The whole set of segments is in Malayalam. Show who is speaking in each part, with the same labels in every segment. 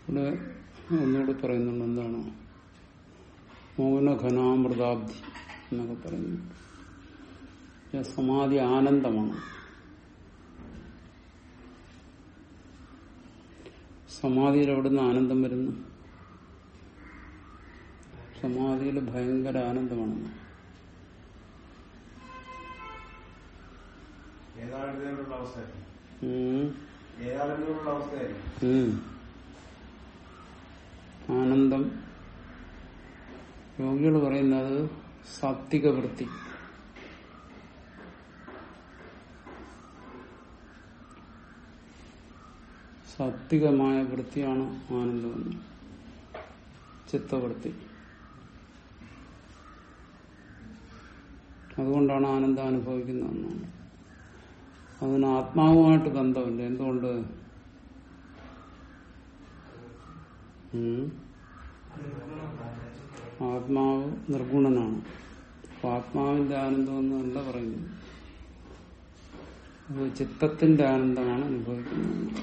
Speaker 1: ഇവിടെ ഒന്നുകൂടി പറയുന്നുണ്ട് എന്താണ് മൗനഘനാമൃതാബ്ധി എന്നൊക്കെ പറയുന്നു ഇത് സമാധി ആനന്ദമാണ് സമാധിയിൽ എവിടുന്ന് ആനന്ദം വരുന്നു സമാധിയിൽ ഭയങ്കര ആനന്ദമാണ്
Speaker 2: ഏതാണ്ടിലുള്ള അവസ്ഥയായിരുന്നു
Speaker 1: ഉം.
Speaker 2: ഏതാണ്ടിലുള്ള അവസ്ഥയായിരുന്നു
Speaker 1: ഉം. ആനന്ദം യോഗികൾ പറയുന്നത് സാത്വിക വൃത്തി സാത്വികമായ വൃത്തിയാണ് ആനന്ദമെന്ന് ചിത്തവൃത്തി അതുകൊണ്ടാണ് ആനന്ദം അനുഭവിക്കുന്നതെന്നാണ് അതിന് ആത്മാവുമായിട്ട് ബന്ധമില്ല എന്തുകൊണ്ട് ഉം. ആത്മാവ് നിർഗുണനാണ് അപ്പൊ ആത്മാവിന്റെ ആനന്ദം എന്നല്ല പറയുന്നത് അത് ചിത്തത്തിന്റെ ആനന്ദമാണ് അനുഭവിക്കുന്നത്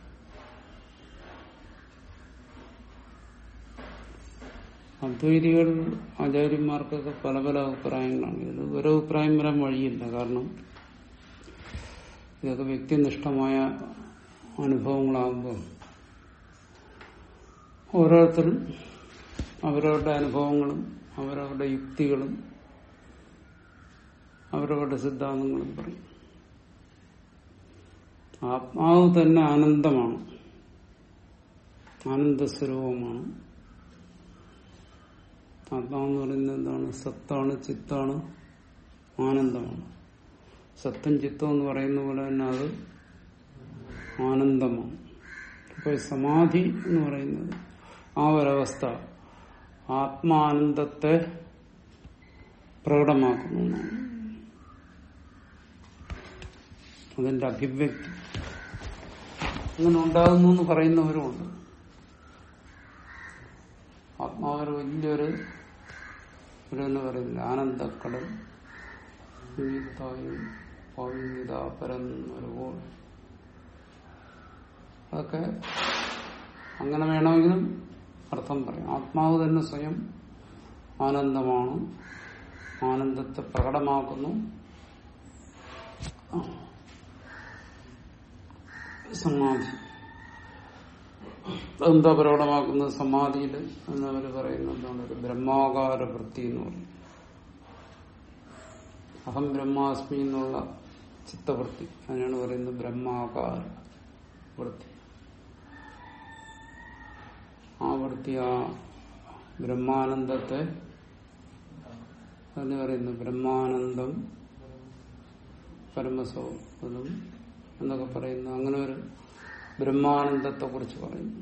Speaker 1: അദ്വൈതികൾ ആചാര്യന്മാർക്കൊക്കെ പല പല അഭിപ്രായങ്ങളാണ് ഇത് ഒരു അഭിപ്രായം വരാൻ വഴിയില്ല കാരണം ഇതൊക്കെ വ്യക്തിനിഷ്ഠമായ അനുഭവങ്ങളാകുമ്പോൾ ഓരോരുത്തരും അവരവരുടെ അനുഭവങ്ങളും അവരവരുടെ യുക്തികളും അവരവരുടെ സിദ്ധാന്തങ്ങളും പറയും ആത്മാവ് തന്നെ ആനന്ദമാണ് ആനന്ദസ്വരൂപമാണ് ആത്മാവെന്ന് പറയുന്നത് എന്താണ് സത്താണ് ചിത്താണ് ആനന്ദമാണ് സത്തും ചിത്തം എന്ന് പറയുന്ന പോലെ തന്നെ അത് ആനന്ദമാണ് അപ്പൊ ഈ സമാധി എന്ന് പറയുന്നത് ആ ഒരവസ്ഥ ആത്മാനന്ദത്തെ പ്രകടമാക്കുന്നു എന്നാണ്. അതിന്റെ അഭിവ്യക്തി അങ്ങനെ ഉണ്ടാകുന്നു എന്ന് പറയുന്നവരുമുണ്ട് ആത്മാവൊരു വലിയൊരു ഒരു എന്ന് പറയുന്നില്ല ആനന്ദക്കടൽ വിവിധയും പവിതാപരം ഒരുപോലെ അതൊക്കെ അങ്ങനെ വേണമെങ്കിലും അർത്ഥം പറയാം ആത്മാവ് തന്നെ സ്വയം ആനന്ദമാണ് ആനന്ദത്തെ പ്രകടമാക്കുന്നു സമാധി എന്താ പ്രകടമാക്കുന്നത് സമാധിയിൽ എന്നവര് പറയുന്നത് എന്താണ് ഒരു ബ്രഹ്മാകാര വൃത്തി എന്ന് പറയും അഹം ബ്രഹ്മാസ്മി എന്നുള്ള ചിത്തവൃത്തി അതിനാണ് പറയുന്നത് ബ്രഹ്മാകാര വൃത്തി ആ വൃത്തി ആ ബ്രഹ്മാനന്ദത്തെ അതിന് പറയുന്നു ബ്രഹ്മാനന്ദം പരമസൗഹൃദം എന്നൊക്കെ പറയുന്നു അങ്ങനെ ഒരു ബ്രഹ്മാനന്ദത്തെ കുറിച്ച് പറയുന്നു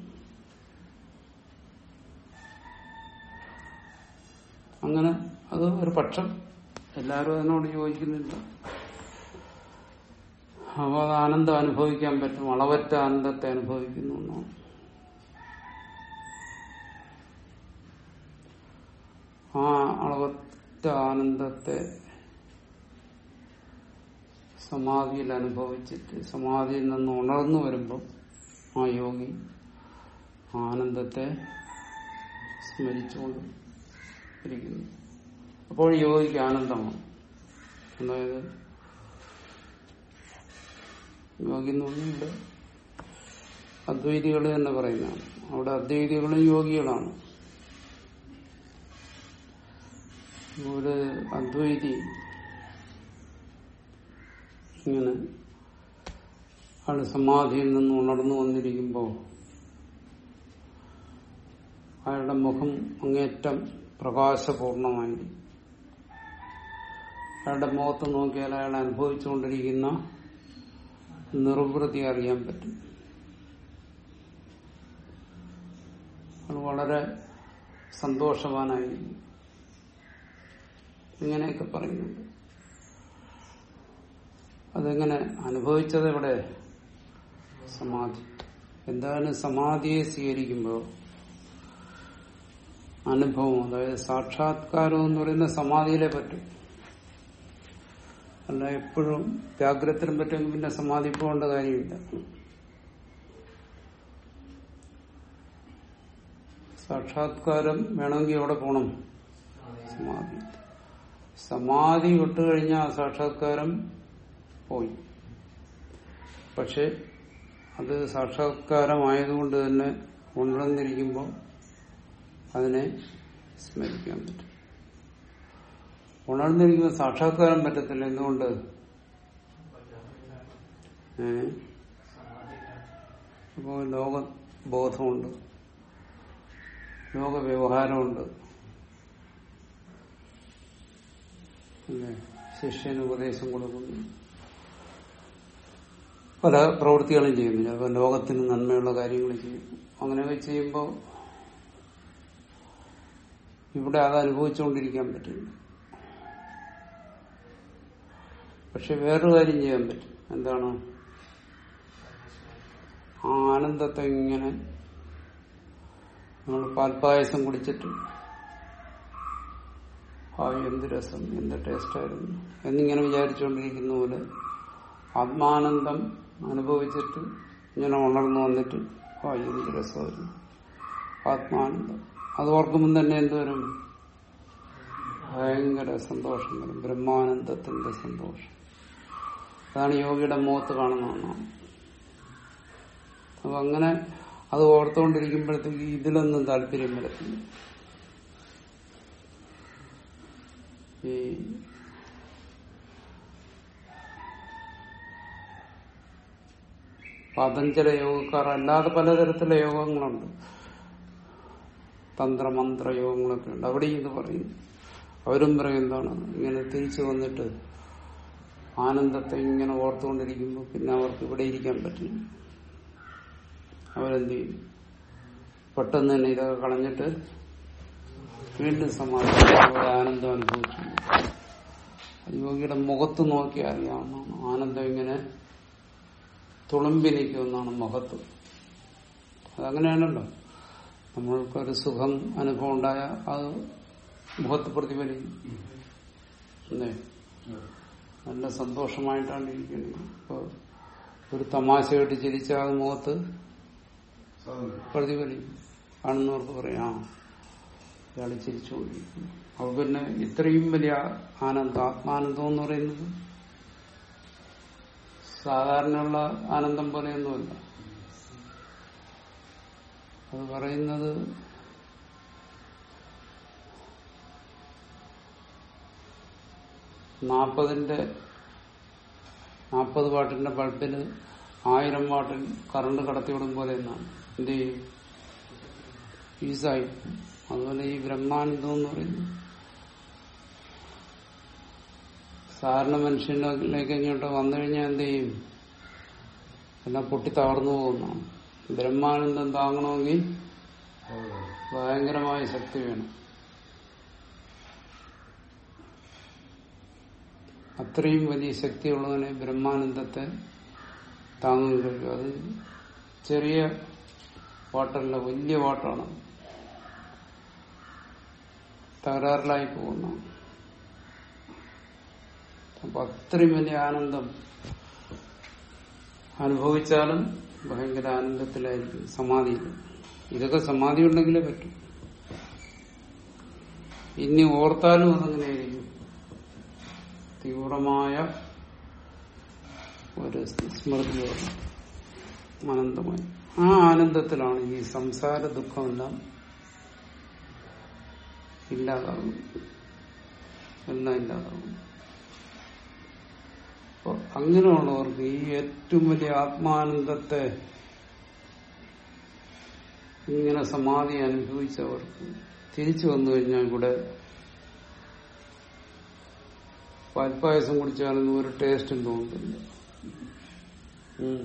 Speaker 1: അങ്ങനെ അത് ഒരു പക്ഷം എല്ലാവരും അതിനോട് യോജിക്കുന്നില്ല അവ അത് ആനന്ദം അനുഭവിക്കാൻ പറ്റും അളവറ്റ ആനന്ദത്തെ അനുഭവിക്കുന്നു എന്നാണ് ആ അളവറ്റ ആനന്ദത്തെ സമാധിയിൽ അനുഭവിച്ചിട്ട് സമാധിയിൽ നിന്ന് ഉണർന്നു വരുമ്പോൾ ആ യോഗി ആനന്ദത്തെ സ്മരിച്ചുകൊണ്ട് ഇരിക്കുന്നു അപ്പോൾ യോഗിക്ക് ആനന്ദമാണ് അതായത് യോഗി എന്ന് പറഞ്ഞാൽ ഇവിടെ അദ്വൈതികൾ തന്നെ പറയുന്നതാണ് അവിടെ അദ്വൈതികളും യോഗികളാണ് ഒരു അദ്വൈതി ഇങ്ങനെ ആള് സമാധിയിൽ നിന്ന് ഉണർന്നു വന്നിരിക്കുമ്പോൾ അയാളുടെ മുഖം അങ്ങേറ്റം പ്രകാശപൂർണമായി അയാളുടെ മുഖത്ത് നോക്കിയാൽ അയാൾ അനുഭവിച്ചുകൊണ്ടിരിക്കുന്ന നിർവൃതി അറിയാൻ പറ്റും അയാൾ വളരെ സന്തോഷവാനായിരിക്കും ഇങ്ങനെയൊക്കെ പറയുന്നുണ്ട് അതെങ്ങനെ അനുഭവിച്ചത് എവിടെ സമാധി എന്താണ് സമാധിയെ സ്വീകരിക്കുമ്പോൾ അനുഭവം അതായത് സാക്ഷാത്കാരം എന്ന് പറയുന്ന സമാധിയിലെ പറ്റും അല്ല എപ്പോഴും വ്യാഗ്രത്തിനും പറ്റുമെങ്കിൽ പിന്നെ സമാധി പോകേണ്ട കാര്യമില്ല സാക്ഷാത്കാരം വേണമെങ്കിൽ എവിടെ പോകണം സമാധി സമാധി വിട്ടുകഴിഞ്ഞാൽ ആ സാക്ഷാത്കാരം പോയി പക്ഷെ അത് സാക്ഷാത്കാരമായതുകൊണ്ട് തന്നെ ഉണർന്നിരിക്കുമ്പോൾ അതിനെ സ്മരിക്കാൻ പറ്റും ഉണർന്നിരിക്കുമ്പോൾ സാക്ഷാത്കാരം പറ്റത്തില്ല എന്തുകൊണ്ട് ഏ അപ്പോൾ ലോകബോധമുണ്ട് ലോകവ്യവഹാരമുണ്ട് അല്ലേ ശിഷ്യന് ഉപദേശം കൊടുക്കുന്നു പല പ്രവൃത്തികളും ചെയ്യുന്നു ചിലപ്പോൾ ലോകത്തിന് നന്മയുള്ള കാര്യങ്ങൾ ചെയ്യും അങ്ങനെയൊക്കെ ചെയ്യുമ്പോൾ ഇവിടെ അത് അനുഭവിച്ചുകൊണ്ടിരിക്കാൻ പറ്റില്ല പക്ഷെ വേറൊരു കാര്യം ചെയ്യാൻ പറ്റും എന്താണ് ആ ആനന്ദത്തെ ഇങ്ങനെ നമ്മൾ പാൽപ്പായസം കുടിച്ചിട്ട് ആ എന്ത് രസം എന്ത് ടേസ്റ്റായിരുന്നു എന്നിങ്ങനെ വിചാരിച്ചുകൊണ്ടിരിക്കുന്ന പോലെ ആത്മാനന്ദം അനുഭവിച്ചിട്ട് ഇങ്ങനെ ഉണർന്നു വന്നിട്ട് ആ എന്ത് രസമായിരുന്നു ആത്മാനന്ദം അത് ഓർക്കുമ്പോൾ തന്നെ എന്തുവരും ഭയങ്കര സന്തോഷം വരും ബ്രഹ്മാനന്ദത്തിന്റെ സന്തോഷം അതാണ് യോഗിയുടെ മുഖത്ത് കാണുന്നതാണ് അപ്പൊ അങ്ങനെ അത് ഓർത്തുകൊണ്ടിരിക്കുമ്പോഴത്തേക്ക് ഇതിലൊന്നും താല്പര്യം വരത്തില്ല ഈ പതഞ്ജല യോഗക്കാർ അല്ലാതെ പലതരത്തിലുള്ള യോഗങ്ങളുണ്ട് തന്ത്രമന്ത്ര യോഗങ്ങളൊക്കെ ഉണ്ട് അവിടെയും ഇത് പറയുന്നു അവരും പറയും എന്താണ് ഇങ്ങനെ തിരിച്ചു വന്നിട്ട് ആനന്ദത്തെ ഇങ്ങനെ ഓർത്തുകൊണ്ടിരിക്കുമ്പോൾ പിന്നെ അവർക്ക് ഇവിടെ ഇരിക്കാൻ പറ്റില്ല അവരെന്ത് ചെയ്യും പെട്ടെന്ന് തന്നെ ഇതൊക്കെ കളഞ്ഞിട്ട് വീണ്ടും സമാധാനം ആനന്ദം അനുഭവിച്ചു യോഗിയുടെ മുഖത്ത് നോക്കി അറിയാവുന്നതാണ് ആനന്ദം ഇങ്ങനെ തുളുമ്പി നിൽക്കുമെന്നാണ് മുഖത്ത് അതങ്ങനെയാണല്ലോ നമ്മൾക്കൊരു സുഖം അനുഭവം ഉണ്ടായ അത് മുഖത്ത് പ്രതിഫലിക്കും അല്ലേ നല്ല സന്തോഷമായിട്ടാണ് ഇരിക്കുന്നത് ഇപ്പൊ ഒരു തമാശയായിട്ട് ചിരിച്ചാൽ അത് മുഖത്ത്
Speaker 2: സ്വാതന്ത്ര്യം
Speaker 1: പ്രതിഫലിക്കും കാണുന്നവർക്ക് പറയാം ആ ഇയാൾ ചിരിച്ചുകൊണ്ടിരിക്കുന്നു അപ്പൊ പിന്നെ ഇത്രയും വലിയ ആനന്ദം ആത്മാനന്ദം എന്ന് പറയുന്നത് സാധാരണയുള്ള ആനന്ദം പോലെയൊന്നുമല്ല അത് പറയുന്നത് നാൽപ്പതിന്റെ നാൽപ്പത് വാട്ടിന്റെ ബൾബിൽ ആയിരം വാട്ടിൽ കറണ്ട് കടത്തിവിടും പോലെ എന്നാണ് എന്ത് ചെയ്യും ഫീസായി അതുപോലെ ഈ ബ്രഹ്മാനന്ദം എന്ന് പറയുന്നത് സാധാരണ മനുഷ്യനിലേക്ക് ഇങ്ങോട്ട് വന്നു കഴിഞ്ഞാൽ എന്ത് ചെയ്യും എല്ലാം പൊട്ടി തകർന്നു പോകുന്നതാണ് ബ്രഹ്മാനന്ദം താങ്ങണമെങ്കിൽ ഭയങ്കരമായ ശക്തി വേണം അത്രയും വലിയ ശക്തിയുള്ളതിനെ ബ്രഹ്മാനന്ദത്തെ താങ്ങാൻ കഴിയും അത് ചെറിയ വാട്ടല്ല വലിയ വാട്ടാണ് തകരാറിലായി പോകുന്ന അപ്പൊ അത്രയും വലിയ ആനന്ദം അനുഭവിച്ചാലും ഭയങ്കര ആനന്ദത്തിലായിരിക്കും സമാധിയിൽ ഇതൊക്കെ സമാധി ഉണ്ടെങ്കിലേ പറ്റും ഇനി ഓർത്താലും അതങ്ങനെയായിരിക്കും തീവ്രമായ ഒരു സ്മൃതി വരും അനന്തമായി ആ ആനന്ദത്തിലാണ് ഈ സംസാര ദുഃഖമെല്ലാം ഇല്ലാതാകുന്നത് എല്ലാം ഇല്ലാതാകുന്നു അപ്പൊ അങ്ങനെയുള്ളവർക്ക് ഈ ഏറ്റവും വലിയ ആത്മാനന്ദത്തെ ഇങ്ങനെ സമാധി അനുഭവിച്ചവർക്ക് തിരിച്ചു വന്നു കഴിഞ്ഞാൽ ഇവിടെ പാൽപ്പായസം കുടിച്ചാലൊന്നും ഒരു ടേസ്റ്റും തോന്നുന്നില്ല ഉം.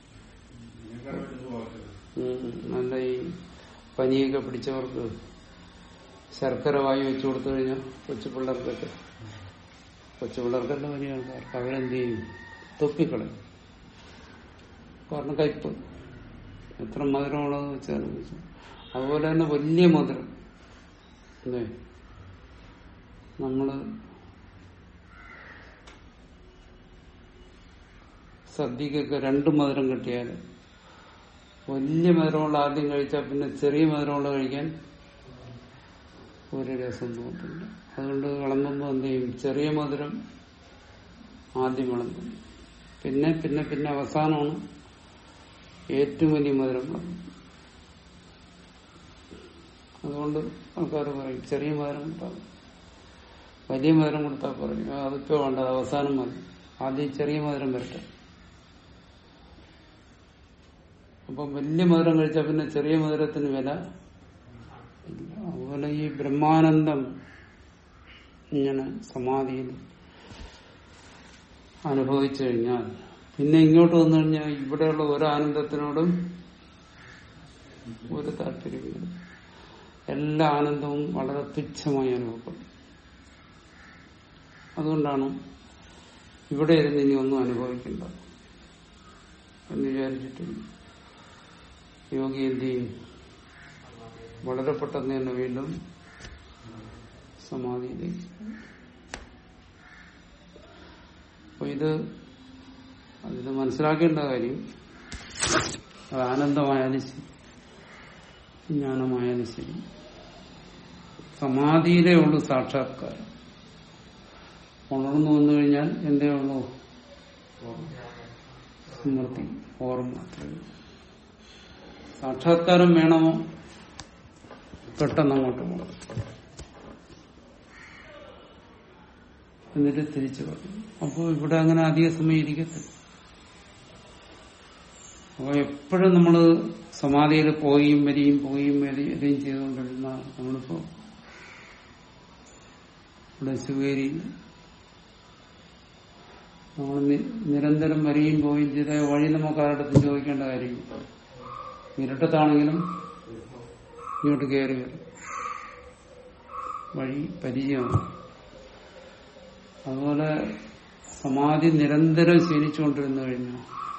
Speaker 1: ഉം. നല്ല ഈ പനിയൊക്കെ പിടിച്ചവർക്ക് ശർക്കര വായി വെച്ചു കൊടുത്തു കഴിഞ്ഞാൽ കൊച്ചു പിള്ളേർക്കൊക്കെ കൊച്ചു പിള്ളേർക്കല്ല വലിയ ആൾക്കാർക്ക് അവരെന്ത് ചെയ്യും തൊപ്പിക്കളയും കാരണം കയ്പ് എത്ര മധുരമുള്ളതെന്ന് വെച്ചാൽ അതുപോലെ തന്നെ വലിയ മധുരം അല്ലേ നമ്മള് സദ്യക്കൊക്കെ രണ്ട് മധുരം കിട്ടിയാൽ വലിയ മധുരമുള്ള ആദ്യം കഴിച്ചാൽ പിന്നെ ചെറിയ മധുരമുള്ള കഴിക്കാൻ ഒരു രസം തോന്നില്ല അതുകൊണ്ട് വിളമ്പുമ്പോൾ എന്ത് ചെയ്യും ചെറിയ മധുരം ആദ്യം വിളമ്പും പിന്നെ പിന്നെ പിന്നെ അവസാനമാണ് ഏറ്റവും വലിയ മധുരം വിളമ്പും അതുകൊണ്ട് ആൾക്കാർ പറയും ചെറിയ മധുരം കൊടുത്താൽ വലിയ മധുരം കൊടുത്താൽ പറയും "ആ, അതിപ്പോ വേണ്ട അത് അവസാനം മതി ആദ്യം ചെറിയ മധുരം വരട്ടെ അപ്പം വലിയ മധുരം കഴിച്ചാൽ പിന്നെ ചെറിയ മധുരത്തിന് വില ഇല്ല അതുപോലെ ഈ ബ്രഹ്മാനന്ദം ഇങ്ങനെ സമാധിയിൽ അനുഭവിച്ചു കഴിഞ്ഞാൽ പിന്നെ ഇങ്ങോട്ട് വന്നു കഴിഞ്ഞാൽ ഇവിടെയുള്ള ഒരു ആനന്ദത്തിനോടും ഒരു താല്പര്യമില്ല എല്ലാ ആനന്ദവും വളരെ തുച്ഛമായി അനുഭവപ്പെടും അതുകൊണ്ടാണ് ഇവിടെ ഇരുന്ന് ഇനി ഒന്നും അനുഭവിക്കണ്ട എന്ന് വിചാരിച്ചിട്ട് യോഗി എന്ത് ചെയ്യും വളരെ പെട്ടെന്ന് തന്നെ വീണ്ടും സമാധിയിലേക്ക് അപ്പൊ ഇത് ഇത് മനസ്സിലാക്കേണ്ട കാര്യം അത് ആനന്ദമായാലും ശരി ജ്ഞാനമായാലും ശരി സമാധിയിലേ ഉള്ളൂ സാക്ഷാത്കാരം ഉണർന്നു വന്നു കഴിഞ്ഞാൽ എന്തേ ഉള്ളൂ സ്മൃതി ഓർമ്മ മാത്രമേ ഉള്ളൂ. സാക്ഷാത്കാരം വേണമോ പെട്ടെന്ന് അങ്ങോട്ട് പോകണം എന്നിട്ട് തിരിച്ചു പറഞ്ഞു അപ്പോൾ ഇവിടെ അങ്ങനെ അധിക സമയം ഇരിക്കത്തില്ല അപ്പൊ എപ്പോഴും നമ്മൾ സമാധിയിൽ പോയും വരികയും പോയും വരികയും ചെയ്തുകൊണ്ടിരുന്ന നമ്മളിപ്പോ ഇവിടെ ശിവേരിയിൽ നമ്മൾ നി- നിരന്തരം വരികയും പോവുകയും ചെയ്ത വഴി നമുക്ക് ആരുടെ ചോദിക്കേണ്ട കാര്യമില്ല ഇരുട്ടത്താണെങ്കിലും ഇങ്ങോട്ട് കയറി വരും വഴി പരിചയമാണ് അതുപോലെ സമാധി നിരന്തരം ശീലിച്ചുകൊണ്ടിരുന്നു കഴിഞ്ഞാൽ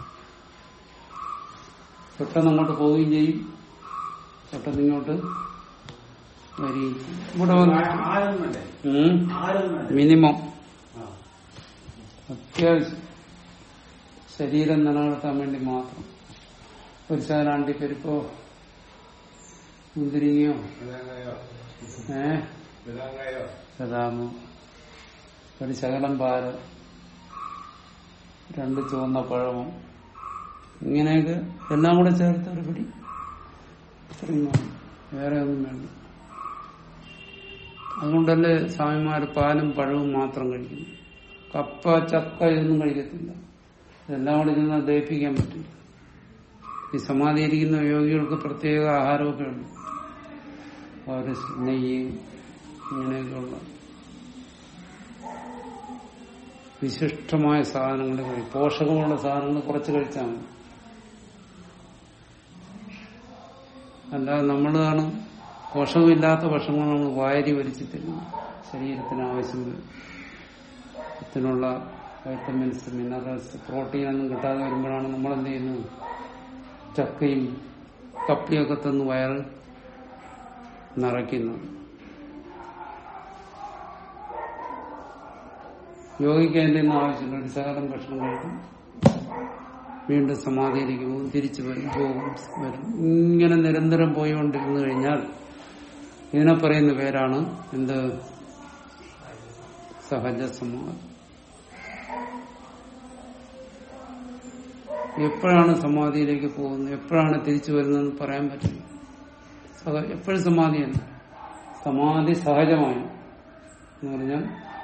Speaker 1: പെട്ടെന്ന് അങ്ങോട്ട് പോവുകയും ചെയ്യും പെട്ടെന്ന് ഇങ്ങോട്ട് വരികയും ചെയ്യും ഇവിടെ വന്നിട്ട്
Speaker 2: ആരെന്നല്ലേ
Speaker 1: ഉം,
Speaker 2: ആരെന്നല്ലേ
Speaker 1: മിനിമം
Speaker 2: ആ
Speaker 1: അത്യാവശ്യം ശരീരം നിലനിർത്താൻ വേണ്ടി മാത്രം ഒരു ശാലാണ്ടി പരിപ്പോ മുന്തിരിങ്ങയോ
Speaker 2: വിലങ്ങയോ
Speaker 1: ഏ
Speaker 2: വിലങ്ങയോ
Speaker 1: ബദാമോ ഒരു ശകലം പാല് രണ്ട് ചുവന്ന പഴമോ ഇങ്ങനെയൊക്കെ എല്ലാം കൂടെ ചേർത്ത് ഒരു പിടി ഇത്രയും മതി. വേറെ ഒന്നും വേണ്ട അതുകൊണ്ടല്ലേ സ്വാമിമാര് പാലും പഴവും മാത്രം കഴിക്കുന്നു കപ്പ ചക്ക ഇതൊന്നും കഴിക്കത്തില്ല ഇതെല്ലാം കൂടെ ചെന്നാൽ ദഹിപ്പിക്കാൻ പറ്റില്ല ഈ സമാധിയിരിക്കുന്ന യോഗികൾക്ക് പ്രത്യേക ആഹാരമൊക്കെ ഉണ്ട് അവർ നെയ്യ് ഇങ്ങനെയൊക്കെയുള്ള വിശിഷ്ടമായ സാധനങ്ങൾ കഴിക്കും പോഷകമുള്ള സാധനങ്ങൾ കുറച്ച് കഴിച്ചാൽ മതി അല്ലാതെ നമ്മളാണ് പോഷകമില്ലാത്ത ഭക്ഷണങ്ങൾ നമ്മൾ വാരി വലിച്ചിട്ടില്ല ശരീരത്തിന് ആവശ്യത്തിനുള്ള വൈറ്റമിൻസ് മിനറൽസ് പ്രോട്ടീൻ ഒന്നും കിട്ടാതെ വരുമ്പോഴാണ് നമ്മൾ എന്ത് ചെയ്യുന്നത് ചക്കയും കപ്പിയൊക്കെ തന്ന് വയറ് നിറയ്ക്കുന്നത് യോഗിക്ക് അതിന്റെ ഒന്നും ആവശ്യമില്ല ഒരു ശകലം ഭക്ഷണം കഴിക്കും വീണ്ടും സമാധിയിലേക്ക് പോകും തിരിച്ചു വരും പോകും വരും ഇങ്ങനെ നിരന്തരം പോയിക്കൊണ്ടിരുന്നു കഴിഞ്ഞാൽ ഇതിനെ പറയുന്ന പേരാണ് എന്ത് സഹജ സമാധി എപ്പോഴാണ് സമാധിയിലേക്ക് പോകുന്നത് എപ്പോഴാണ് തിരിച്ചു വരുന്നതെന്ന് പറയാൻ പറ്റില്ല സഹ- എപ്പോഴും സമാധിയല്ല സമാധി സഹജമായി എന്ന് പറഞ്ഞാൽ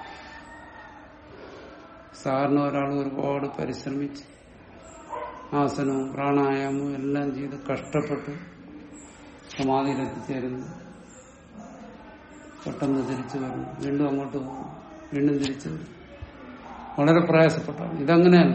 Speaker 1: സാറിന് ഒരാൾ ഒരുപാട് പരിശ്രമിച്ച് ആസനവും പ്രാണായാമവും എല്ലാം ചെയ്ത് കഷ്ടപ്പെട്ട് സമാധിയിലെത്തിച്ചേരുന്നു പെട്ടെന്ന് തിരിച്ചു വരുന്നു വീണ്ടും അങ്ങോട്ട് പോകും വീണ്ടും തിരിച്ചു വരും വളരെ പ്രയാസപ്പെട്ടാണ് ഇതങ്ങനെയല്ല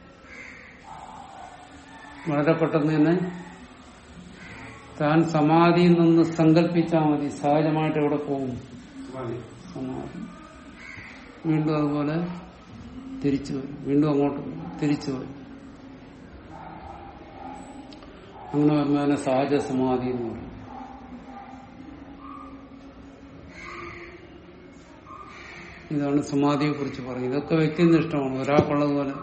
Speaker 1: വളരെ പെട്ടെന്ന് തന്നെ താൻ സമാധിയിൽ നിന്ന് സങ്കല്പിച്ചാൽ മതി സഹജമായിട്ട് എവിടെ പോകും
Speaker 2: മതി
Speaker 1: സമാധി വീണ്ടും അതുപോലെ തിരിച്ചു വരും വീണ്ടും അങ്ങോട്ട് പോകും തിരിച്ചു വരും അങ്ങനെ വരുമ്പോൾ അതിനെ സഹജ സമാധി എന്ന് പറയും ഇതാണ് സമാധിയെ കുറിച്ച് പറയുന്നത് ഇതൊക്കെ വ്യക്തിനിഷ്ഠമാണ് ഒരാൾക്കുള്ളതുപോലെ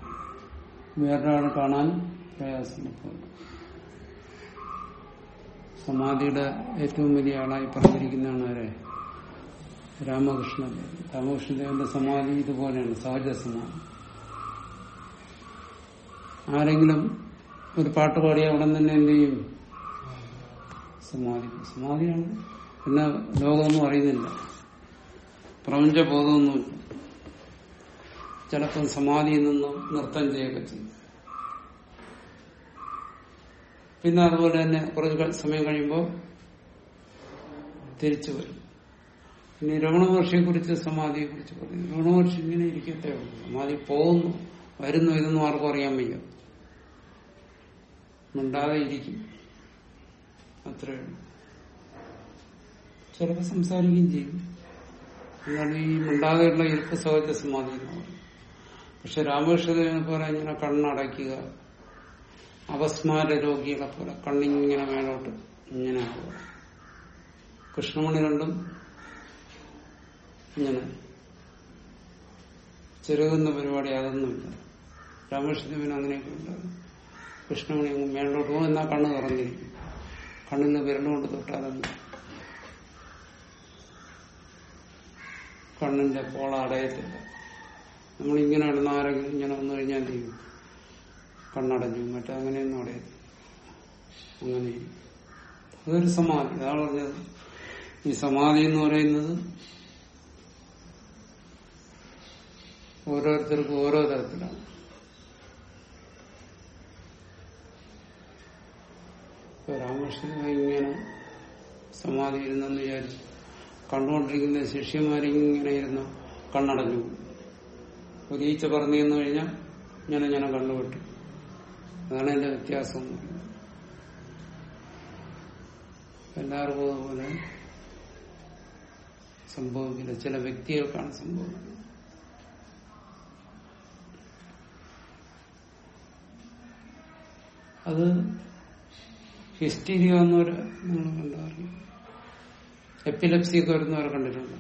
Speaker 1: വേറൊരാൾ കാണാൻ പ്രയാസമുണ്ട് സമാധിയുടെ ഏറ്റവും വലിയ ആളായി പറഞ്ഞിരിക്കുന്നതാണ് ആരെ രാമകൃഷ്ണൻ രാമകൃഷ്ണദേവന്റെ സമാധി ഇതുപോലെയാണ് സഹജ സമാധി ആരെങ്കിലും ഒരു പാട്ട് പാടിയ ഉടൻ തന്നെ എന്ത് ചെയ്യും സമാധി സമാധിയാണ് പിന്നെ ലോകമൊന്നും അറിയുന്നില്ല പ്രപഞ്ചബോധമൊന്നുമില്ല ചിലപ്പം സമാധിയിൽ നിന്നും നൃത്തം ചെയ്യുകയൊക്കെ ചെയ്യും പിന്നെ അതുപോലെ തന്നെ കുറച്ച് ക- സമയം കഴിയുമ്പോൾ തിരിച്ചു വരും ഇനി രമണ മഹർഷിയെ കുറിച്ച് സമാധിയെ കുറിച്ച് പറയും രമണ മഹർഷി ഇങ്ങനെ ഇരിക്കത്തേ ഉള്ളൂ സമാധി പോകുന്നു വരുന്നു ഇതൊന്നും ആർക്കും അറിയാൻ വയ്യ മിണ്ടാതെ ഇരിക്കും അത്രേ ഉള്ളൂ ചിലപ്പോൾ സംസാരിക്കുകയും ചെയ്യും എന്നാൽ ഈ മിണ്ടാതെയുള്ള ഇരിപ്പ് സഹജ സമാധി എന്ന് പറയും പക്ഷെ രാമകൃഷ്ണദേവനെ പോലെ ഇങ്ങനെ കണ്ണടയ്ക്കുക അപസ്മാര രോഗികളെ പോലെ കണ്ണിങ്ങനെ മേലോട്ട് ഇങ്ങനെ ആവുക കൃഷ്ണമണി രണ്ടും ഇങ്ങനെ ചെറുകുന്ന പരിപാടി അതൊന്നുമില്ല രാമകൃഷ്ണദേവന് അങ്ങനെയൊക്കെ ഉണ്ടാകും കൃഷ്ണമണി അങ്ങ് മേലോട്ട് പോകും എന്നാൽ കണ്ണ് തുറന്നിരിക്കും കണ്ണിന് വിരലുകൊണ്ട് തൊട്ടാലല്ല കണ്ണിന്റെ പോള അടയത്തില്ല നമ്മളിങ്ങനെ ഇടുന്ന ആരെങ്കിലും ഇങ്ങനെ വന്നു കഴിഞ്ഞാൽ എന്ത് ചെയ്യും കണ്ണടഞ്ഞു മറ്റേ അങ്ങനെയൊന്നും അടയത്തില്ല അങ്ങനെ ഇരിക്കും. അതൊരു സമാധി അതാണ് പറഞ്ഞത് ഈ സമാധി എന്ന് പറയുന്നത് ഓരോരുത്തർക്കും ഓരോ തരത്തിലാണ് ഇപ്പൊ രാമകൃഷ്ണൻ ഇങ്ങനെ സമാധി ഇരുന്നെന്ന് വിചാരിച്ചു കണ്ടുകൊണ്ടിരിക്കുന്ന ശിഷ്യന്മാരിങ്ങനെ ഇരുന്ന് കണ്ണടഞ്ഞു പോകും. ഒരു ഈച്ച പറഞ്ഞു തന്നു കഴിഞ്ഞാൽ ഞാൻ ഞാൻ കണ്ണുപെട്ടു അതാണ് എന്റെ വ്യത്യാസം എന്ന് പറയുന്നത്. എല്ലാവർക്കും അതുപോലെ സംഭവിക്കില്ല ചില വ്യക്തികൾക്കാണ് സംഭവിക്കുന്നത് അത് ഹിസ്റ്റീരിയ എന്നൊരു നിങ്ങൾ കണ്ടറിയും എപ്പിലെപ്സി ഒക്കെ വരുന്നവരെ കണ്ടിട്ടുണ്ട്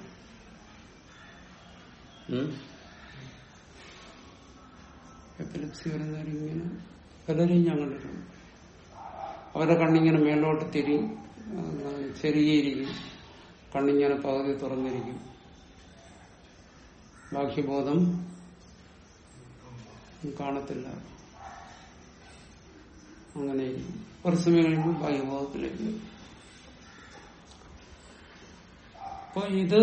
Speaker 1: എപ്പിലെപ്സി വരുന്നവരിങ്ങനെ പലരെയും ഞാൻ കണ്ടിട്ടുണ്ട് അവരുടെ കണ്ണിങ്ങനെ മേലോട്ട് തിരി ചെറിയിരിക്കും കണ്ണിങ്ങനെ പകുതി തുറന്നിരിക്കും ബാഹ്യബോധം കാണത്തില്ല അങ്ങനെ കുറച്ച് സമയം കഴിയുമ്പോൾ ബാഹ്യബോധത്തിലേക്ക് വരും. അപ്പൊ ഇത്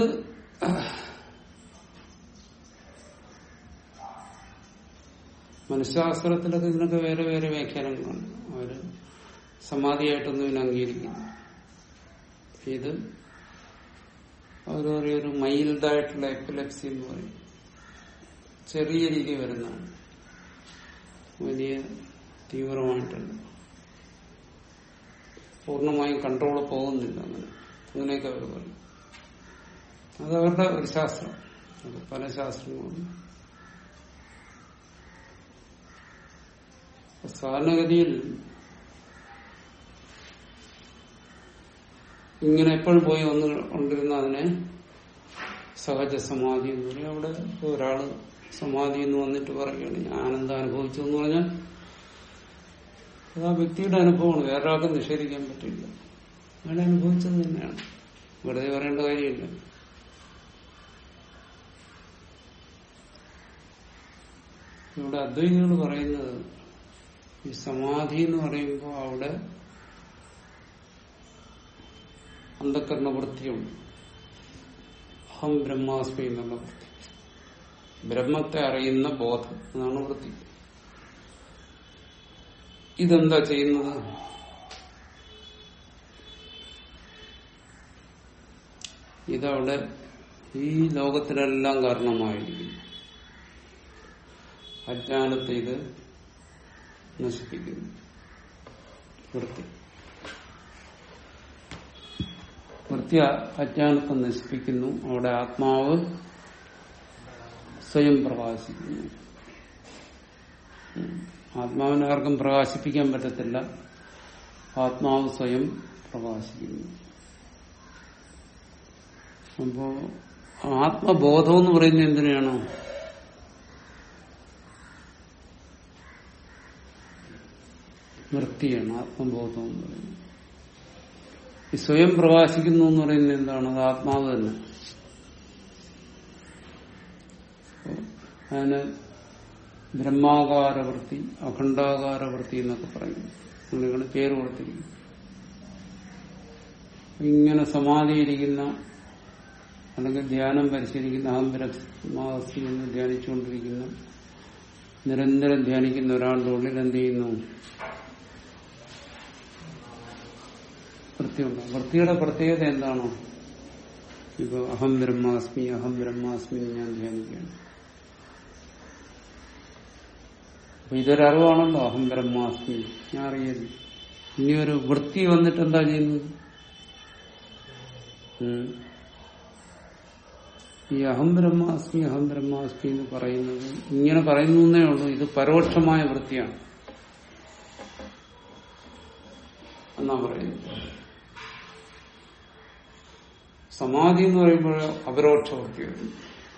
Speaker 1: മനഃശാസ്ത്രത്തിലൊക്കെ ഇതിനൊക്കെ വേറെ വേറെ വ്യാഖ്യാനങ്ങളുണ്ട് അവര് സമാധിയായിട്ടൊന്നും ഇതിനെ അംഗീകരിക്കുന്നു ഇത് അവർ ഒരു മൈൽഡായിട്ടുള്ള എപ്പിലെപ്സി എന്ന് പറയും ചെറിയ രീതി വരുന്നതാണ് വലിയ തീവ്രമായിട്ടല്ല പൂർണ്ണമായും കൺട്രോൾ പോകുന്നില്ല അങ്ങനെ അങ്ങനെയൊക്കെ അവർ പറയും അത് അവരുടെ ഒരു ശാസ്ത്രം അത് പല ശാസ്ത്രങ്ങളും സാധാരണഗതിയിൽ ഇങ്ങനെ എപ്പോഴും പോയി ഒന്ന് കൊണ്ടിരുന്ന അതിനെ സഹജ സമാധി എന്ന് പറയും അവിടെ ഇപ്പൊ ഒരാള് സമാധി എന്ന് വന്നിട്ട് പറയുകയാണ് ഞാൻ ആനന്ദം അനുഭവിച്ചു എന്ന് പറഞ്ഞാൽ അത് ആ വ്യക്തിയുടെ അനുഭവമാണ് വേറെ ആൾക്കും നിഷേധിക്കാൻ പറ്റില്ല അയാൾ അനുഭവിച്ചത് തന്നെയാണ് വെറുതെ പറയേണ്ട കാര്യമില്ല ഇവിടെ അദ്വൈതികൾ പറയുന്നത് ഈ സമാധി എന്ന് പറയുമ്പോൾ അവിടെ അന്ധക്കരണ വൃത്തിയുണ്ട് അഹം ബ്രഹ്മാസ്മി എന്നുള്ള വൃത്തി ബ്രഹ്മത്തെ അറിയുന്ന ബോധം എന്നാണ് വൃത്തി ഇതെന്താ ചെയ്യുന്നത് ഇതവിടെ ഈ ലോകത്തിലെല്ലാം കാരണമായിരിക്കുന്നു അജ്ഞാനത്തെ ഇത് നശിപ്പിക്കുന്നു വൃത്തി വൃത്തി അജ്ഞാനത്തെ നശിപ്പിക്കുന്നു അവിടെ ആത്മാവ് സ്വയം പ്രകാശിക്കുന്നു ഉം. ആത്മാവിനെ ആർക്കും പ്രകാശിപ്പിക്കാൻ പറ്റത്തില്ല ആത്മാവ് സ്വയം പ്രകാശിക്കുന്നു അപ്പോ ആത്മബോധം എന്ന് പറയുന്നത് എന്തിനാണ് വൃത്തിയാണ് ആത്മബോധം എന്ന് പറയുന്നത് ഈ സ്വയം പ്രകാശിക്കുന്നു എന്ന് പറയുന്നത് എന്താണ് അത് ആത്മാവ് തന്നെ അതിന് ബ്രഹ്മാകാരവൃത്തി അഖണ്ഡാകാരവൃത്തി എന്നൊക്കെ പറയും നിങ്ങൾ പേര് കൊടുത്തിരിക്കും ഇങ്ങനെ സമാധിയിരിക്കുന്ന അല്ലെങ്കിൽ ധ്യാനം പരിശീലിക്കുന്ന അഹം ബ്രഹ്മാസ്മി എന്ന് ധ്യാനിച്ചുകൊണ്ടിരിക്കുന്ന നിരന്തരം ധ്യാനിക്കുന്ന ഒരാളുടെ ഉള്ളിൽ എന്ത് ചെയ്യുന്നു വൃത്തിയുണ്ട് വൃത്തിയുടെ പ്രത്യേകത എന്താണോ ഇപ്പൊ അഹം ബ്രഹ്മാസ്മി അഹം ബ്രഹ്മാസ്മി എന്ന് ഞാൻ ധ്യാനിക്കുകയാണ് അപ്പൊ ഇതൊരറിവാണല്ലോ അഹം ബ്രഹ്മാസ്മി ഞാൻ അറിയുന്നു ഇനി ഒരു വൃത്തി വന്നിട്ട് എന്താ ചെയ്യുന്നത് ഉം. ഈ അഹം ബ്രഹ്മാസ്മി അഹം ബ്രഹ്മാസ്മി എന്ന് പറയുന്നത് ഇങ്ങനെ പറയുന്നു എന്നേ ഉള്ളൂ ഇത് പരോക്ഷമായ വൃത്തിയാണ് എന്നാ പറയുന്നത് സമാധി എന്ന് പറയുമ്പോൾ അപരോക്ഷ വൃത്തി വരും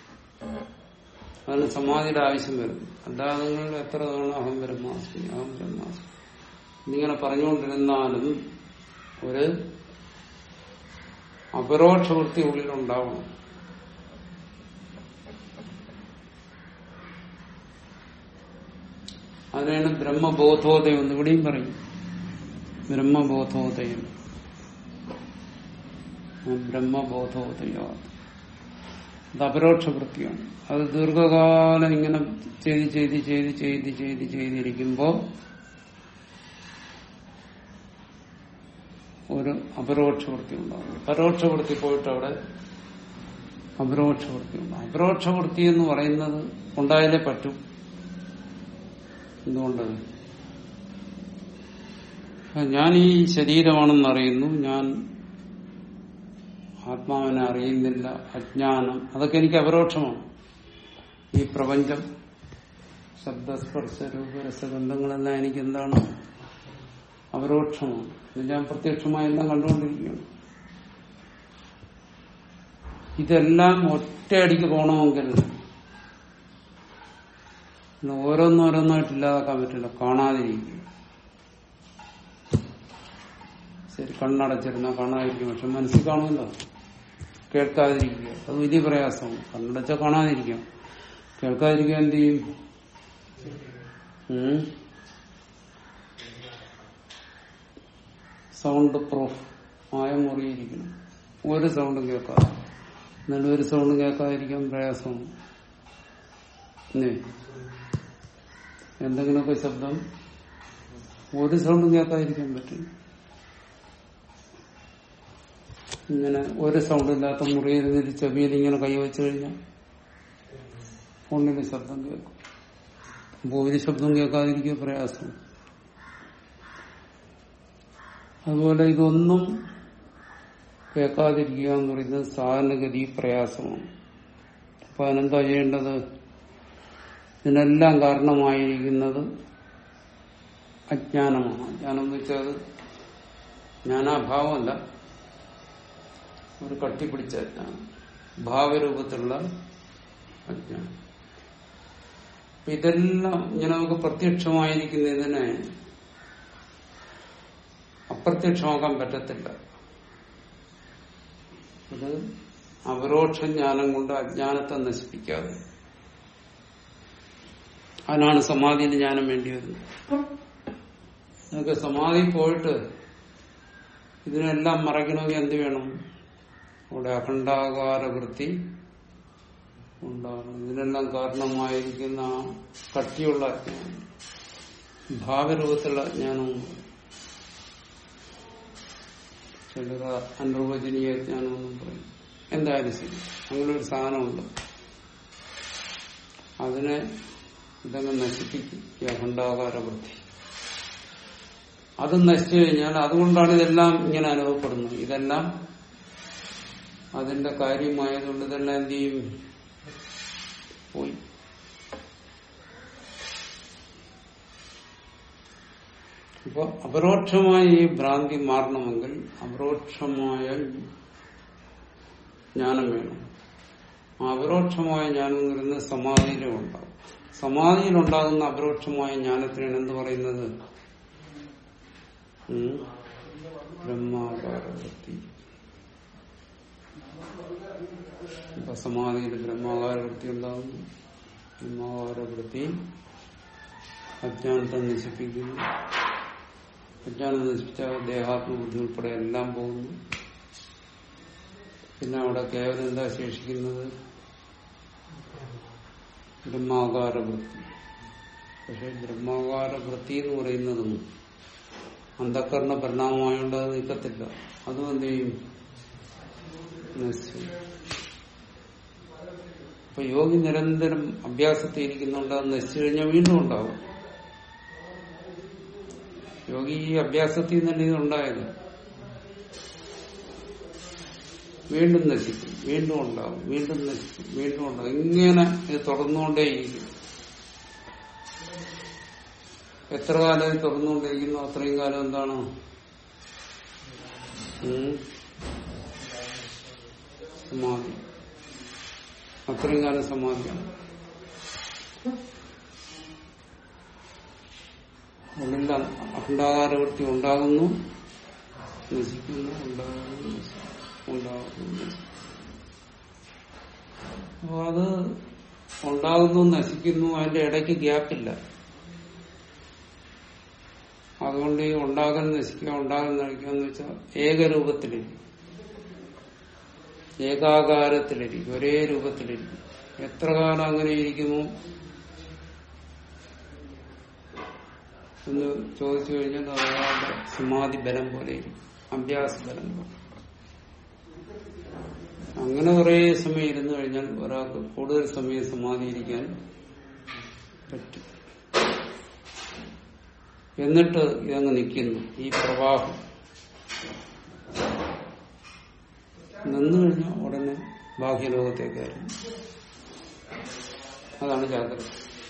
Speaker 1: അതാണ് സമാധിയുടെ ആവശ്യം വരുന്നത് അല്ലാതെ നിങ്ങൾ എത്ര തവണ അഹം ബ്രഹ്മാസ്മി അഹം ബ്രഹ്മാസ്മി എന്നിങ്ങനെ പറഞ്ഞുകൊണ്ടിരുന്നാലും ഒരു അപരോക്ഷ വൃത്തി ഉള്ളിലുണ്ടാവണം അതിനാണ് ബ്രഹ്മബോധോദയം എന്ന് ഇവിടെയും പറയും ബ്രഹ്മബോധോദയം ബ്രഹ്മബോധോദയ അത് അപരോക്ഷ വൃത്തിയാണ് അത് ദീർഘകാലം ഇങ്ങനെ ചെയ്ത് ചെയ്ത് ചെയ്ത് ചെയ്ത് ചെയ്ത് ചെയ്തിരിക്കുമ്പോ ഒരു അപരോക്ഷ വൃത്തി ഉണ്ടാകും പരോക്ഷ വൃത്തി പോയിട്ട് അവിടെ അപരോക്ഷ വൃത്തി ഉണ്ടാകും അപരോക്ഷ വൃത്തി എന്ന് പറയുന്നത് ഉണ്ടായാലേ പറ്റും എന്തുകൊണ്ട് ഞാൻ ഈ ശരീരമാണെന്ന് അറിയുന്നു ഞാൻ ആത്മാവിനെ അറിയുന്നില്ല അജ്ഞാനം അതൊക്കെ എനിക്ക് അപരോക്ഷമാണ് ഈ പ്രപഞ്ചം ശബ്ദസ്പർശ രൂപരസഗന്ധങ്ങളെല്ലാം എനിക്ക് എന്താണ് അപരോക്ഷമാണ് ഇത് ഞാൻ പ്രത്യക്ഷമായി എല്ലാം കണ്ടുകൊണ്ടിരിക്കുകയാണ് ഇതെല്ലാം ഒറ്റയടിക്ക് പോകണമെങ്കിൽ ഓരോന്നോരോന്നായിട്ട് ഇല്ലാതാക്കാൻ പറ്റില്ല കാണാതിരിക്കുക ശരി കണ്ണടച്ചിരുന്ന കാണാതിരിക്കും പക്ഷെ മനസ്സിൽ കാണുമല്ലോ കേൾക്കാതിരിക്കുക അത് വലിയ പ്രയാസമാണ് കണ്ണടച്ചാൽ കാണാതിരിക്കാം കേൾക്കാതിരിക്കാൻ എന്ത് ചെയ്യും ഉം? സൗണ്ട് പ്രൂഫ് ആയ മുറിയിരിക്കണം ഒരു സൗണ്ടും കേൾക്കാതെ എന്നാലും ഒരു സൗണ്ടും കേൾക്കാതിരിക്കാൻ പ്രയാസമാണ് അല്ലേ എന്തെങ്കിലുമൊക്കെ ശബ്ദം ഒരു സൗണ്ടും കേൾക്കാതിരിക്കാൻ പറ്റും ഇങ്ങനെ ഒരു സൗണ്ട് ഇല്ലാത്ത മുറിയിൽ ഇരുന്നിട്ട് ചെവിയിൽ ഇങ്ങനെ കൈവച്ചു കഴിഞ്ഞാൽ ഫോണിൽ ശബ്ദം കേൾക്കും അപ്പൊ ഒരു ശബ്ദം കേൾക്കാതിരിക്കുക പ്രയാസം അതുപോലെ ഇതൊന്നും കേൾക്കാതിരിക്കുക എന്ന് പറയുന്നത് സാധാരണഗതി പ്രയാസമാണ് അപ്പൊ അതിനെന്താ ചെയ്യേണ്ടത് ഇതിനെല്ലാം കാരണമായിരിക്കുന്നത് അജ്ഞാനമാണ് അജ്ഞാനം എന്ന് വെച്ചാൽ അത് ജ്ഞാനാഭാവമല്ല ഒരു കട്ടിപ്പിടിച്ച അജ്ഞാനം ഭാവരൂപത്തിലുള്ള അജ്ഞാനം അപ്പൊ ഇതെല്ലാം ഇങ്ങനെ നമുക്ക് പ്രത്യക്ഷമായിരിക്കുന്നതിനെ അപ്രത്യക്ഷമാക്കാൻ പറ്റത്തില്ല ഇത് അപരോക്ഷ ജ്ഞാനം കൊണ്ട് അജ്ഞാനത്തെ നശിപ്പിക്കാതെ അതിനാണ് സമാധിയിൽ ജ്ഞാനം വേണ്ടി വരുന്നത് നിങ്ങൾക്ക് സമാധി പോയിട്ട് ഇതിനെല്ലാം മറയ്ക്കണമെങ്കിൽ എന്ത് വേണം അവിടെ അഖണ്ഡാകാര വൃത്തി ഉണ്ടാകണം ഇതിനെല്ലാം കാരണമായിരിക്കുന്ന ആ കട്ടിയുള്ള അജ്ഞാനം ഭാവരൂപത്തിലുള്ള അജ്ഞാനവും ചിലർ അനിർവചനീയ ജ്ഞാനമെന്നും പറയും എന്തായാലും ശരി അങ്ങനെ ഒരു സാധനമുണ്ട് അതിനെ ഇതങ്ങ് നശിപ്പിക്കും ഈ അഖണ്ഡാകാര വൃത്തി അത് നശിച്ചു കഴിഞ്ഞാൽ അതുകൊണ്ടാണ് ഇതെല്ലാം ഇങ്ങനെ അനുഭവപ്പെടുന്നത് ഇതെല്ലാം അതിന്റെ കാര്യമായതുകൊണ്ട് ഇതെല്ലാം എന്ത് ചെയ്യും പോയി അപ്പൊ അപരോക്ഷമായ ഈ ഭ്രാന്തി മാറണമെങ്കിൽ അപരോക്ഷമായ ജ്ഞാനം വേണം ആ അപരോക്ഷമായ ജ്ഞാനം എന്ന് പറയുന്നത് സമാധിയിലും ഉണ്ടാവും സമാധിയിലുണ്ടാകുന്ന അപരോക്ഷമായ ജ്ഞാനത്തിനാണ് എന്ത് പറയുന്നത് ഉം? ബ്രഹ്മാകാര വൃത്തി ഇപ്പൊ സമാധിയിൽ ബ്രഹ്മാകാര വൃത്തി ഉണ്ടാകുന്നു ബ്രഹ്മാകാര വൃത്തി അജ്ഞാനത്തെ നശിപ്പിക്കുന്നു അജ്ഞാനം നശിപ്പിച്ച ദേഹാത്മബുദ്ധി ഉൾപ്പെടെ എല്ലാം പോകുന്നു പിന്നെ അവിടെ കേവലം എന്താ ശേഷിക്കുന്നത് ബ്രഹ്മാകാര വൃത്തി പക്ഷെ ബ്രഹ്മാകാര വൃത്തി എന്ന് പറയുന്നതും അന്ധക്കരണ പരിണാമമായോണ്ട് അത് നിൽക്കത്തില്ല അതും എന്ത് ചെയ്യും നശിച്ചു അപ്പൊ യോഗി നിരന്തരം അഭ്യാസത്തിൽ ഇരിക്കുന്നുണ്ട് അത് നശിച്ചു കഴിഞ്ഞാൽ വീണ്ടും ഉണ്ടാവും യോഗി ഈ അഭ്യാസത്തിൽ തന്നെ ഇതുണ്ടായത് വീണ്ടും നശിക്കും വീണ്ടും ഉണ്ടാവും വീണ്ടും നശിക്കും വീണ്ടും ഉണ്ടാവും ഇങ്ങനെ ഇത് തുടർന്നുകൊണ്ടേയിരിക്കും എത്ര കാലം ഇത് തുറന്നുകൊണ്ടിരിക്കുന്നു അത്രയും കാലം എന്താണ് ഉം. സമാധി അത്രയും കാലം സമാധിയാണ് ഉള്ളിൽ അഖണ്ഡാകാരവൃത്തി ഉണ്ടാകുന്നു നശിക്കുന്നു ഉണ്ടാകുന്നു നശിക്കുന്നു, ഉണ്ടാകുന്നു നശിക്കുന്നു. അപ്പൊ അത് ഉണ്ടാകുന്നു നശിക്കുന്നു അതിന്റെ ഇടയ്ക്ക് ഗ്യാപ്പില്ല അതുകൊണ്ട് ഈ ഉണ്ടാകൽ നശിക്കുക ഉണ്ടാകൽ നശിക്കുക എന്ന് വെച്ചാൽ ഏകരൂപത്തിലിരിക്കും ഏകാകാരത്തിലിരിക്കും ഒരേ രൂപത്തിലിരിക്കും എത്ര കാലം അങ്ങനെ ഇരിക്കുമോ എന്ന് ചോദിച്ചു കഴിഞ്ഞാൽ അത് അയാളുടെ സമാധി ബലം പോലെ ഇരിക്കും അഭ്യാസ ബലം പോലെ അങ്ങനെ കുറെ സമയം ഇരുന്നു കഴിഞ്ഞാൽ ഒരാൾക്ക് കൂടുതൽ സമയം സമാധി ഇരിക്കാൻ പറ്റും എന്നിട്ട് ഇതങ്ങ് നിൽക്കുന്നു ഈ പ്രവാഹം നിന്നു കഴിഞ്ഞാൽ ഉടനെ ബാഹ്യലോകത്തേക്കായിരുന്നു അതാണ് ജാഗ്രത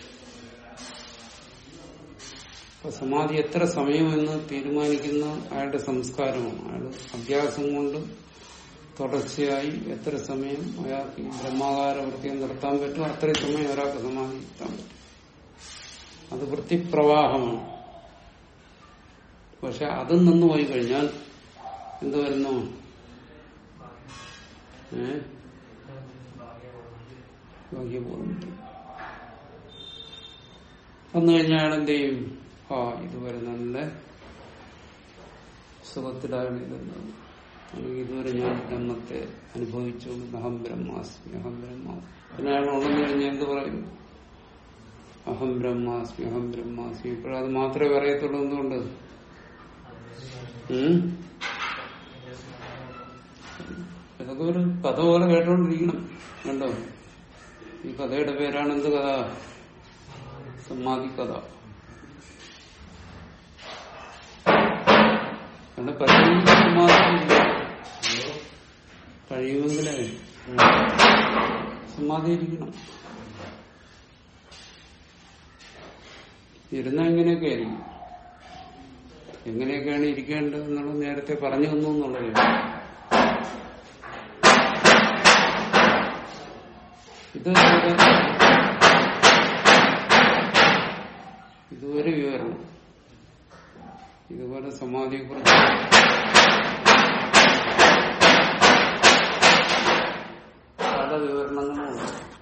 Speaker 1: അപ്പൊ സമാധി എത്ര സമയമെന്ന് തീരുമാനിക്കുന്ന അയാളുടെ സംസ്കാരമാണ് അയാൾ അഭ്യാസം കൊണ്ട് തുടർച്ചയായി എത്ര സമയം അയാൾക്ക് ഈ ബ്രഹ്മാകാര വൃത്തിയെ നിർത്താൻ പറ്റും അത്രയും സമയം ഒരാൾക്ക് സമാധി നിർത്താൻ പറ്റും അത് വൃത്തിപ്രവാഹമാണ് പക്ഷെ അതും നിന്ന് പോയി കഴിഞ്ഞാൽ എന്ത് വരുന്നു ഏ ഭാഗ്യബോധം വന്നു കഴിഞ്ഞാൽ അയാൾ എന്ത് ചെയ്യും ആ ഇതുവരെ നല്ല സുഖത്തിലാണ് ഇരുന്നത് അല്ലെങ്കിൽ ഇതുവരെ ഞാൻ ബ്രഹ്മത്തെ അനുഭവിച്ചു അഹം ബ്രഹ്മാസ്മി അഹം ബ്രഹ്മാസ്മി പിന്നെ അയാൾ ഉണർന്നു കഴിഞ്ഞാൽ എന്ത് പറയും അഹം ബ്രഹ്മാസ്മി അഹം ബ്രഹ്മാസ്മി ഇപ്പോഴത് മാത്രമേ പറയത്തുള്ളൂ എന്തുകൊണ്ട് ഉം? ഇതൊക്കെ ഒരു കഥ പോലെ കേട്ടോണ്ടിരിക്കണം കണ്ടോ ഈ കഥയുടെ പേരാണ് എന്ത് കഥ സമാധി കഥ കണ്ട കഴിയുമെങ്കിൽ സമാധി കഴിയുമെങ്കിലേ സമാധി ഇരിക്കണം ഇരുന്ന എങ്ങനെയൊക്കെ ആയിരിക്കും എങ്ങനെയൊക്കെയാണ് ഇരിക്കേണ്ടത് എന്നുള്ളത് നേരത്തെ പറഞ്ഞു തന്നു എന്നുള്ളത് ഇത് ഇതുവരെ ഇതുവരെ വിവരണം ഇതുപോലെ സമാധിയെ കുറിച്ച് പല വിവരണങ്ങളുമുണ്ട്